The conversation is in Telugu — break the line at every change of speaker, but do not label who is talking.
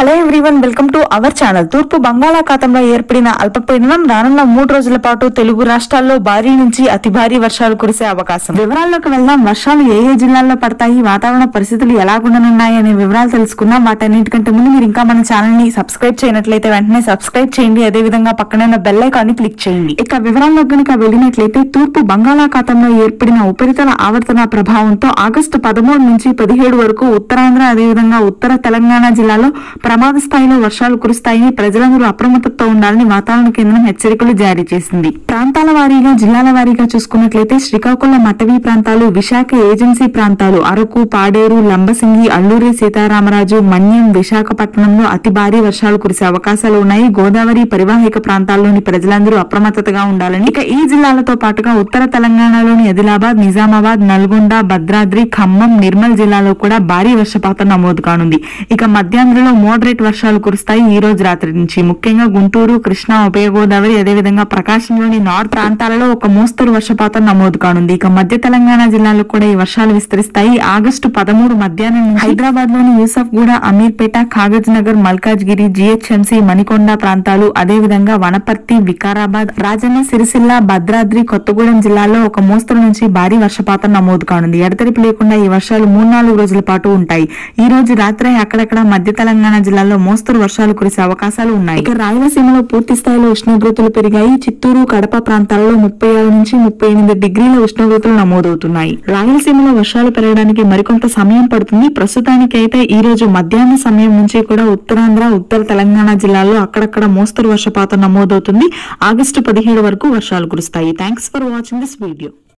hello everyone welcome to our channel తూర్పు బంగాళాఖాతంలో ఏర్పడిన అల్పపీడనం రానున్న మూడు రోజుల పాటు తెలుగు రాష్ట్రాల్లో భారీ నుంచి అతి భారీ వర్షాలు కురిసే అవకాశం వివరాల్లోకి వెళ్దాం వర్షాలు ఏ ఏ జిల్లాల్లో పడతాయి వాతావరణ పరిస్థితులు ఎలాగుండనున్నాయి అనే వివరాలు తెలుసుకుందాం వాటన్నిటికంటే ముందు మీరు ఇంకా మన ఛానల్ ని సబ్స్క్రైబ్ చేయనట్లయితే వెంటనే సబ్స్క్రైబ్ చేయండి అదే విధంగా పక్కనే ఉన్న బెల్ ఐకాన్ ని క్లిక్ చేయండి ఇక వివరాల్లో గనుక వెళ్ళినట్లయితే తూర్పు బంగాళాఖాతంలో ఏర్పడిన ఉపరితల ఆవర్తన ప్రభావంతో ఆగస్టు పదమూడు నుంచి పదిహేడు వరకు ఉత్తరాంధ్ర అదేవిధంగా ఉత్తర తెలంగాణ జిల్లాలో ప్రమాద స్థాయిలో వర్షాలు కురుస్తాయని ప్రజలందరూ అప్రమత్తతో ఉండాలని వాతావరణ కేంద్రం హెచ్చరికలు జారీ చేసింది ప్రాంతాల వారీగా జిల్లాల వారీగా చూసుకున్నట్లయితే శ్రీకాకుళం అటవీ ప్రాంతాలు విశాఖ ఏజెన్సీ ప్రాంతాలు అరకు పాడేరు లంబసింగి అల్లూరి సీతారామరాజు మన్యం విశాఖపట్నంలో అతి భారీ వర్షాలు కురిసే అవకాశాలు ఉన్నాయి గోదావరి పరివాహిక ప్రాంతాల్లోని ప్రజలందరూ అప్రమత్తతగా ఉండాలని ఇక ఈ జిల్లాలతో పాటుగా ఉత్తర తెలంగాణలోని ఆదిలాబాద్ నిజామాబాద్ నల్గొండ భద్రాద్రి ఖమ్మం నిర్మల్ జిల్లాలో కూడా భారీ వర్షపాతం నమోదు కానుంది ఇక మధ్యాంధ్రలో మోడరేట్ వర్షాలు కురుస్తాయి ఈ రోజు రాత్రి నుంచి ముఖ్యంగా గుంటూరు కృష్ణా ఉభయ గోదావరి అదేవిధంగా ప్రకాశంలోని నార్త్ ప్రాంతాలలో ఒక మోస్తరు వర్షపాతం నమోదు కానుంది ఇక మధ్య తెలంగాణ జిల్లాలో కూడా ఈ వర్షాలు విస్తరిస్తాయి ఆగస్టు పదమూడు మధ్యాహ్నం నుంచి హైదరాబాద్ లోని Yousufguda Ameerpet Kagaznagar Malkajgiri GHMC Manikonda ప్రాంతాలు అదేవిధంగా వనపర్తి వికారాబాద్ రాజన్న సిరిసిల్ల భద్రాద్రి కొత్తగూడెం జిల్లాల్లో ఒక మోస్తరు నుంచి భారీ వర్షపాతం నమోదు కానుంది ఎడతెరిపి లేకుండా ఈ వర్షాలు మూడు నాలుగు రోజుల పాటు ఉంటాయి ఈ రోజు రాత్రి అక్కడక్కడ మధ్య తెలంగాణ జిల్లాలో మోస్తరు వర్షాలు కురిసే అవకాశాలు ఉన్నాయి ఇక రాయలసీమలో పూర్తి స్థాయిలో ఉష్ణోగ్రతలు పెరిగాయి చిత్తూరు కడప ప్రాంతాలలో ముప్పై ఆరు నుంచి ముప్పై ఎనిమిది డిగ్రీల ఉష్ణోగ్రతలు నమోదవుతున్నాయి రాయలసీమలో వర్షాలు పెరగడానికి మరికొంత సమయం పడుతుంది ప్రస్తుతానికి అయితే ఈ రోజు మధ్యాహ్న సమయం నుంచి కూడా ఉత్తరాంధ్ర ఉత్తర తెలంగాణ జిల్లాల్లో అక్కడక్కడ మోస్తరు వర్షపాతం నమోదవుతుంది ఆగస్టు పదిహేడు వరకు వర్షాలు కురుస్తాయి thanks for watching this video